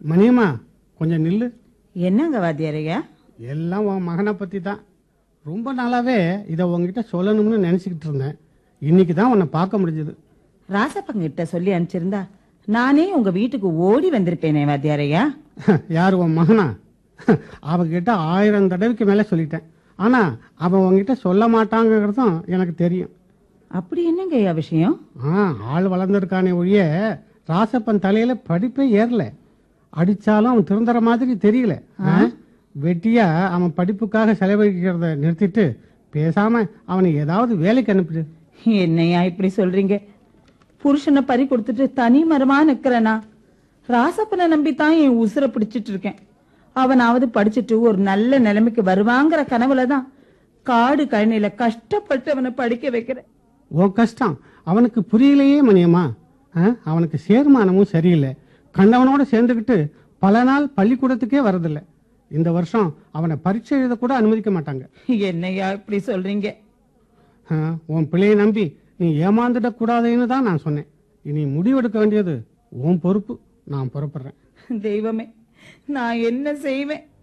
மணியம்மா கொஞ்சம் நில்லு என்னங்க வாத்தியாரையா எல்லாம் உன் மகனை பற்றி தான் ரொம்ப நாளாவே இதை உங்ககிட்ட சொல்லணும்னு நினச்சிக்கிட்டு இருந்தேன் இன்னைக்கு தான் உன்னை பார்க்க முடிஞ்சது ராசப்பங்கிட்ட சொல்லி அனுப்பிச்சிருந்தா நானே உங்க வீட்டுக்கு ஓடி வந்திருப்பேனே வாத்தியாரையா யார் உன் மகனா அவகிட்ட ஆயிரம் தடவைக்கு மேலே சொல்லிட்டேன் ஆனால் அவன் உங்ககிட்ட சொல்ல மாட்டாங்கிறதும் எனக்கு தெரியும் அப்படி என்னங்க ஐயா விஷயம் ஆ ஆள் வளர்ந்துருக்கானே ஒழிய ராசப்பன் தலையில படிப்பே ஏறல அடிச்சாலும் அவன் திருந்துற மாதிரி தெரியல ஆ? வெட்டியா அவன் படிப்புக்காக செலவழிக்கிறத நிறுத்திட்டு பேசாம அவனை ஏதாவது வேலைக்கு அனுப்பிடு என்னையா இப்படி சொல்றீங்க புருஷனை பறி கொடுத்துட்டு தனி மரமா நிக்கிறேனா ராசப்பனை நம்பித்தான் என் உசுரை பிடிச்சிட்டு இருக்கேன் அவனாவது படிச்சுட்டு ஒரு நல்ல நிலைமைக்கு வருவாங்கிற கனவுலதான் காடு கழனில கஷ்டப்பட்டு அவனை படிக்க வைக்கிறேன் உன் கஷ்டம் அவனுக்கு புரியலையே மணியம்மா ஆ? அவனுக்கு சேர்மானமும் சரியில்லை கண்டவனோட சேர்ந்துக்கிட்டு பல நாள் பள்ளிக்கூடத்துக்கே வரதில்லை இந்த வருஷம் அவனை பரீட்சை எழுத கூட அனுமதிக்க மாட்டாங்க என்னையா இப்படி சொல்றீங்க ஆ, உன் பிள்ளையை நம்பி நீ ஏமாந்துடக்கூடாதுன்னு தான் நான் சொன்னேன் இனி முடிவெடுக்க வேண்டியது உன் பொறுப்பு நான் புறப்படுறேன் தெய்வமே நான் என்ன செய்வேன்